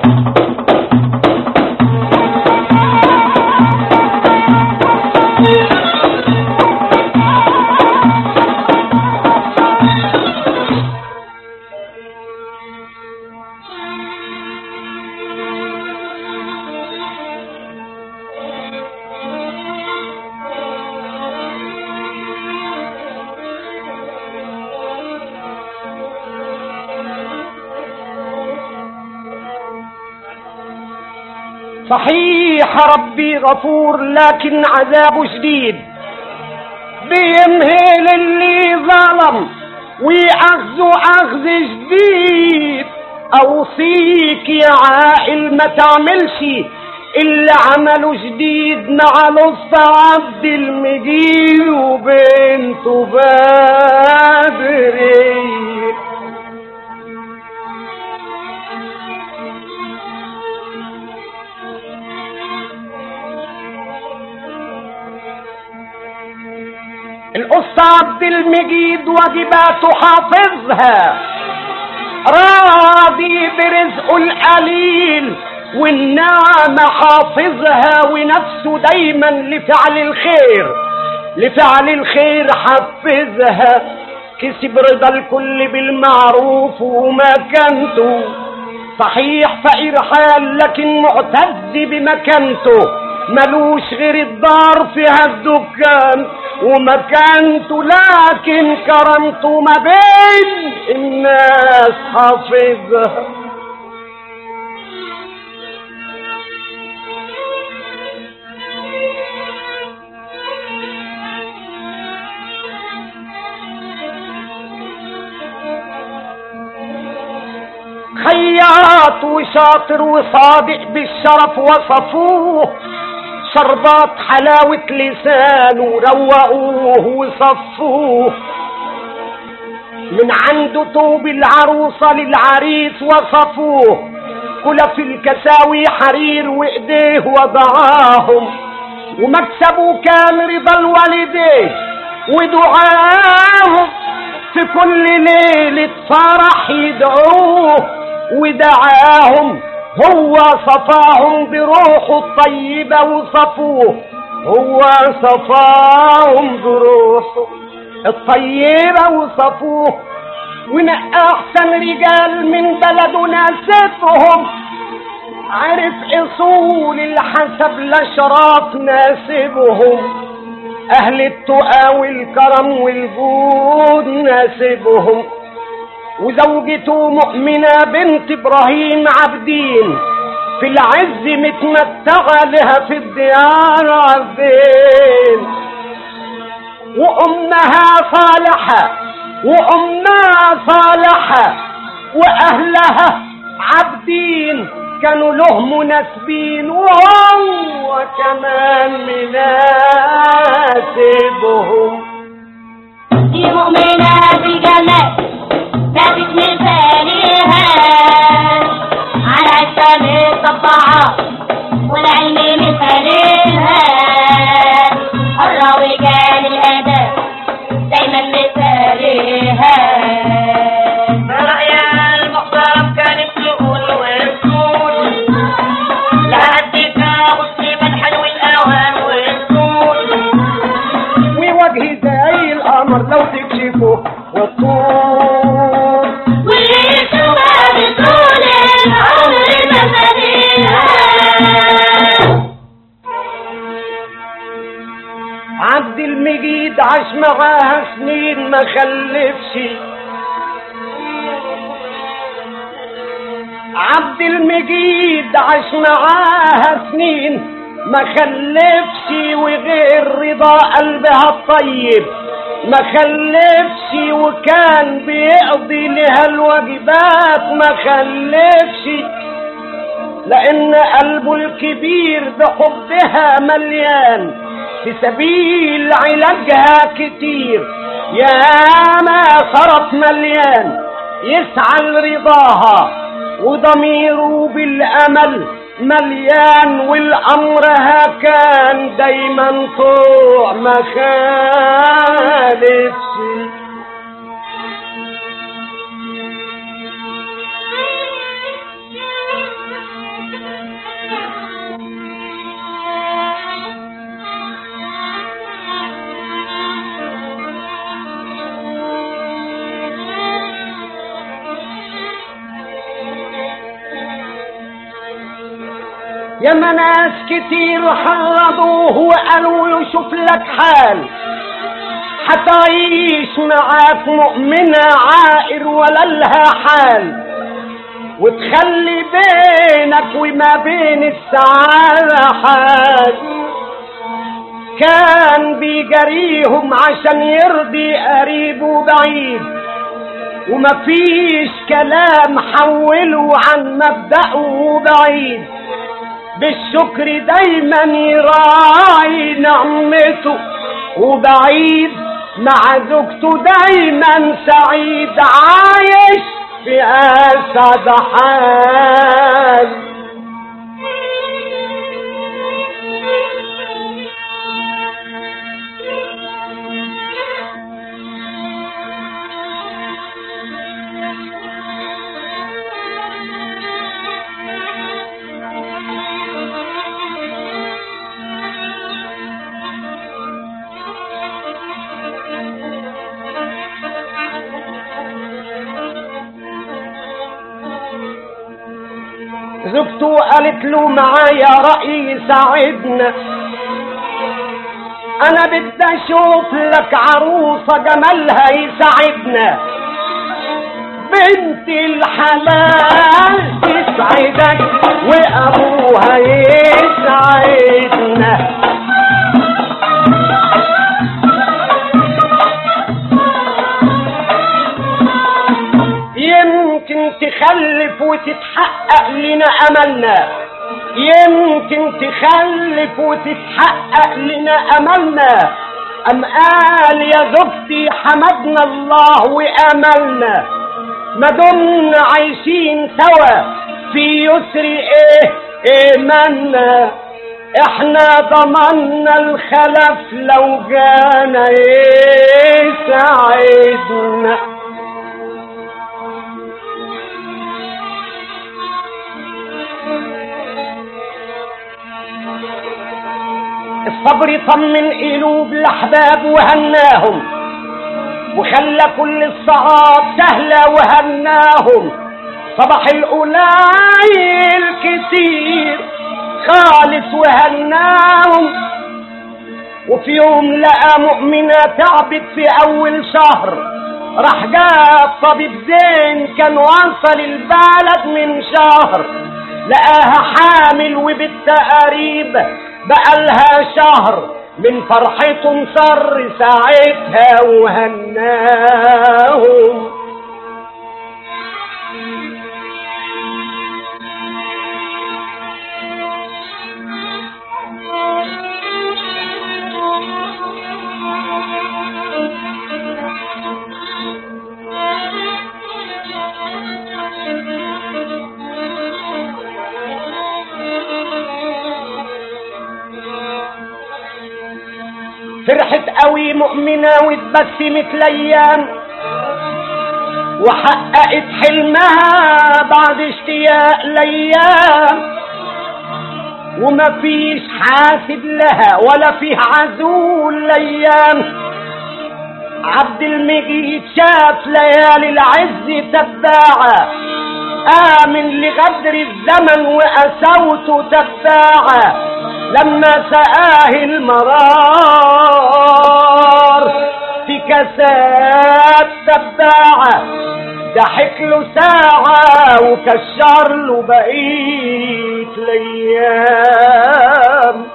صحيح ربي غفور لكن عذابه شديد بيمهل اللي ظلم ويأخذه أخذ جديد أوصيك يا عائل ما تعملش اللي عمله جديد مع لص عبد المجيد وبنته بدري القصة عبد المجيد واجباته حافظها راضي برزقه القليل والنعمة حافظها ونفسه دايما لفعل الخير لفعل الخير حفزها كسب رضا الكل بالمعروف ومكانته صحيح فقير حال لكن معتز بمكانته ملوش غير الدار فيها الدكان ومكانته لكن كرمته ما بين الناس حافظها خياط وشاطر وصادق بالشرف وصفوه شربات حلاوة لسانه روقوه وصفوه من عنده توب العروسة للعريس وصفوه كلف الكساوي حرير وايديه وضعاهم ومكسبه كان رضا الوالدين ودعاهم في كل ليلة فرح يدعوه ودعاهم هو صفاهم بروحه الطيبة وصفوه هو صفاهم بروحه الطيبة وصفوه ونقى أحسن رجال من بلده ناسبهم عرف أصول الحسب لشراف ناسبهم أهل التقى والكرم والجود ناسبهم وزوجته مؤمنة بنت إبراهيم عبدين في العز متمتعة لها في الديار عبدين وأمها صالحة وأمها صالحة وأهلها عبدين كانوا له مناسبين وهو كمان مناسبهم دي مؤمنة بالجمال ثابت مثالها على الشام الطبعة والعلم مثالها الراوي كان الأداء دايما مثالها رأي المحترم كان يقول ويقول لهديك بصي مدحن والأوان والطول ووجهي زي القمر لو تكشفه والطول والشوبة بطول العمر مثالها عبد المجيد عاش معاها سنين ما خلفش عبد المجيد عاش معاها سنين ما خلفش وغير رضا قلبها الطيب ما خلفش وكان بيقضي لها الواجبات ما خلفش لأن قلبه الكبير بحبها مليان في سبيل علاجها كتير يا ما صرف مليان يسعى لرضاها وضميره بالأمل مليان والأمرها كان دايما طوع ما خالفش ياما ناس كتير حرضوه وقالوا له شوف لك حال حتعيش معاك مؤمنة عائر ولا لها حال وتخلي بينك وما بين السعادة حال كان بيجريهم عشان يرضي قريب وبعيد ومفيش كلام حوله عن مبدأه بعيد بالشكر دايما يراعي نعمته وبعيد مع زوجته دايما سعيد عايش في أسعد حال زوجته قالت له معايا رأي يساعدنا انا بدي اشوف لك عروسة جمالها يساعدنا بنت الحلال تسعدك وابوها يسعدنا يمكن تخلف وتتحقق لنا املنا يمكن تخلف وتتحقق لنا املنا ام قال يا زوجتي حمدنا الله واملنا ما دمنا عايشين سوا في يسر ايه ايماننا احنا ضمنا الخلف لو جانا يساعدنا الصبر طمن قلوب الاحباب وهناهم وخلى كل الصعاب سهلة وهناهم صبح القليل كتير خالص وهناهم وفي يوم لقى مؤمنة تعبت في أول شهر راح جاب طبيب زين كان وصل البلد من شهر لقاها حامل وبالتقريب بقالها شهر من فرحته انصر ساعتها وهناهم فرحت قوي مؤمنة واتبسمت الايام وحققت حلمها بعد اشتياق الايام ومفيش حاسد لها ولا فيه عزول الايام عبد المجيد شاف ليالي العز تباعة آمن لغدر الزمن وأسوته تباعة لما سقاه المرار في كاسات تباعة ضحك له ساعة وكشر له بقية الأيام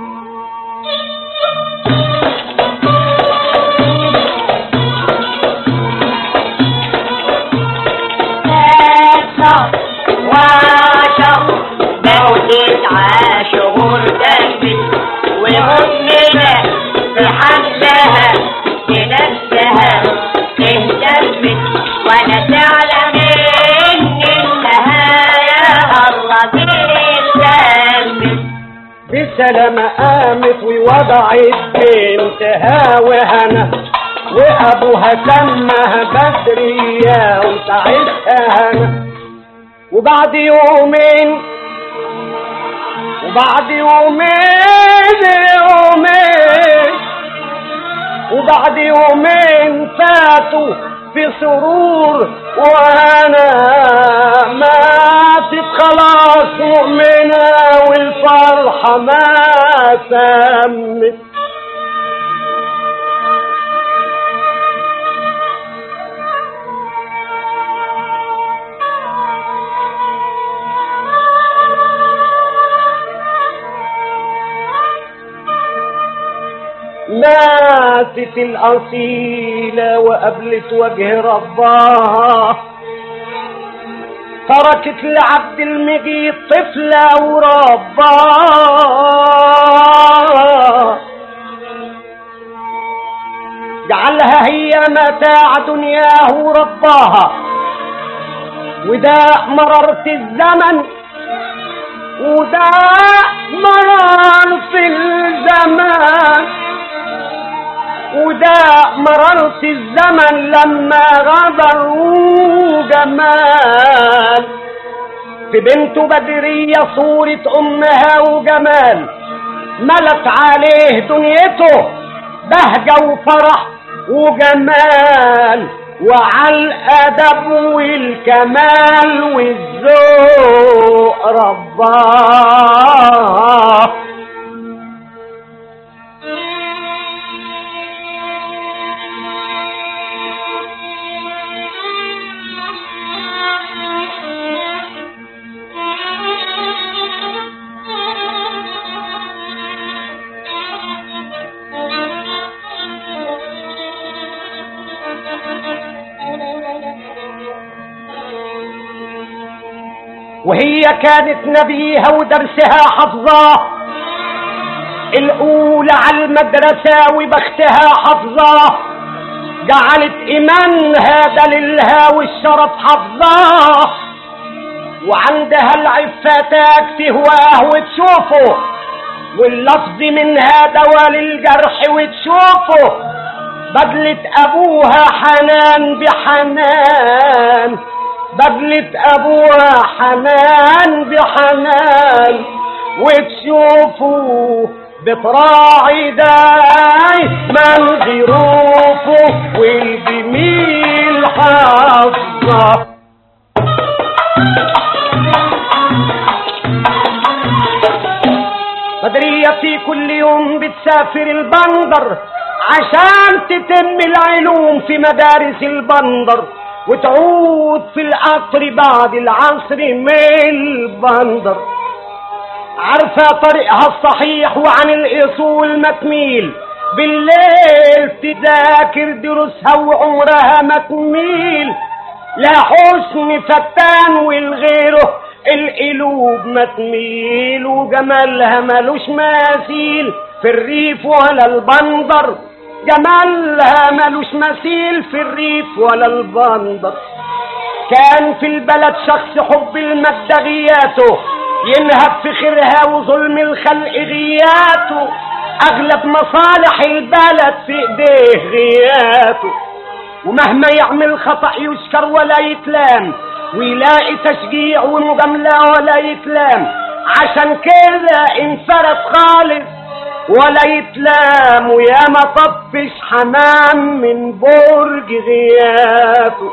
تسع وعشر بقوا تسعة شهور قلبي وأمنا في حملها بنفسها اهتمت وأنا تعلم إن النهاية قربت تمت بسلامة قامت ووضعت بنتها وهنا وابوها سماها بدرية وساعتها هنا وبعد يومين وبعد يومين يومين وبعد يومين فاتوا في سرور وانا ماتت خلاص مؤمنة والف حماسة ماتت الأصيلة وقبلت وجه ربها تركت لعبد المجيد طفلة وربها جعلها هي متاع دنياه ورباها وده مررت الزمن وده مرر في الزمان وده مررت الزمن لما غدروا جمال في بنته بدرية صورة أمها وجمال ملت عليه دنيته بهجة وفرح وجمال وعلى الأدب والكمال والذوق رباه وهي كانت نبيها ودرسها حفظاه الأولى على المدرسة وبختها حفظاه جعلت إيمانها دليلها والشرف حفظاه وعندها العفة تهواه وتشوفه واللفظ منها دواء للجرح وتشوفه بدلت أبوها حنان بحنان بدلت أبوها حنان بحنان وتشوفوا بتراعي دايما ظروفه والجميل حافظه بدريتي كل يوم بتسافر البندر عشان تتم العلوم في مدارس البندر وتعود في القطر بعد العصر من البندر عارفة طريقها الصحيح وعن الأصول ما تميل بالليل تذاكر دروسها وعمرها ما تميل لا حسن فتان والغيره القلوب ما تميل وجمالها ملوش مثيل في الريف ولا البندر جمالها ملوش مثيل في الريف ولا البندر كان في البلد شخص حب المادة غياته ينهب في خيرها وظلم الخلق غياته اغلب مصالح البلد في ايديه غياته ومهما يعمل خطأ يشكر ولا يتلام ويلاقي تشجيع ومجاملة ولا يتلام عشان كده انفرد خالص ولا يتلام ويا ما طفش حمام من برج غياته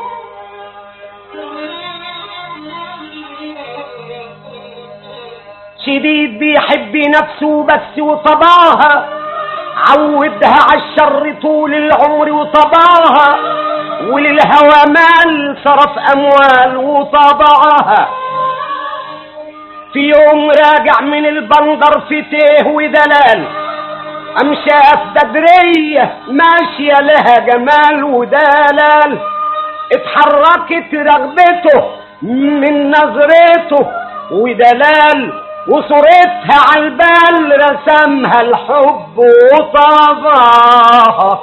شديد بيحب نفسه بس وطبعها عودها عالشر طول العمر وطبعها وللهوى مال صرف اموال وطبعها في يوم راجع من البندر في تيه ودلال أم شاف بدرية ماشية لها جمال ودلال اتحركت رغبته من نظرته ودلال وصورتها عالبال رسمها الحب وطبعها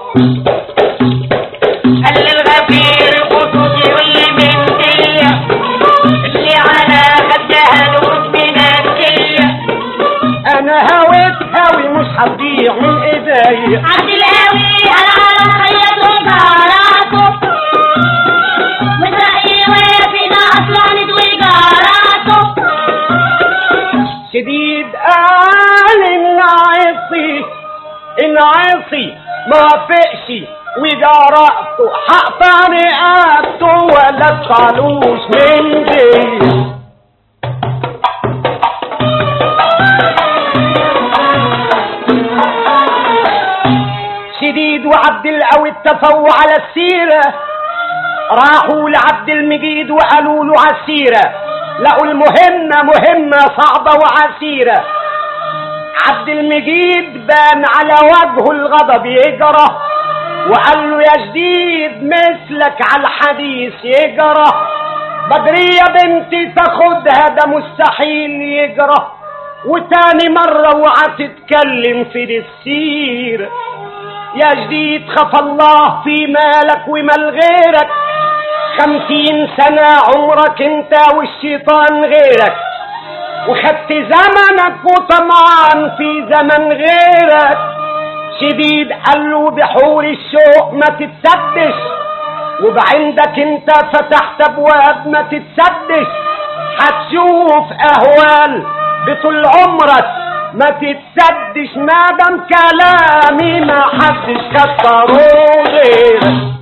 قال الغفير خطوطي واللي من دية اللي على خدها نقود بنانسية انا هويتها ومش هتضيع من ايديا عبد القوي العالم خيط وجاراته مزرعي وفينا اصلا ندوي جاراته شديد قال العصي العصي ما فقش وجرأته حق رقبته ولا تخلوش من دي عبد القوي اتفقوا على السيرة راحوا لعبد المجيد وقالوا له عسيرة لقوا المهمة مهمة صعبة وعسيرة عبد المجيد بان على وجهه الغضب يجرى وقال له يا جديد مثلك على الحديث يجرى بدرية بنتي تاخدها ده مستحيل يجرى وتاني مرة وعتتكلم في دي السيرة يا جديد خف الله في مالك ومال غيرك خمسين سنة عمرك انت والشيطان غيرك وخدت زمنك وطمعان في زمن غيرك شديد قال له بحور الشوق ما تتسدش وبعندك انت فتحت ابواب ما تتسدش هتشوف اهوال بطول عمرك ما تتسدش ما دام كلامي ما حدش كسره غيرك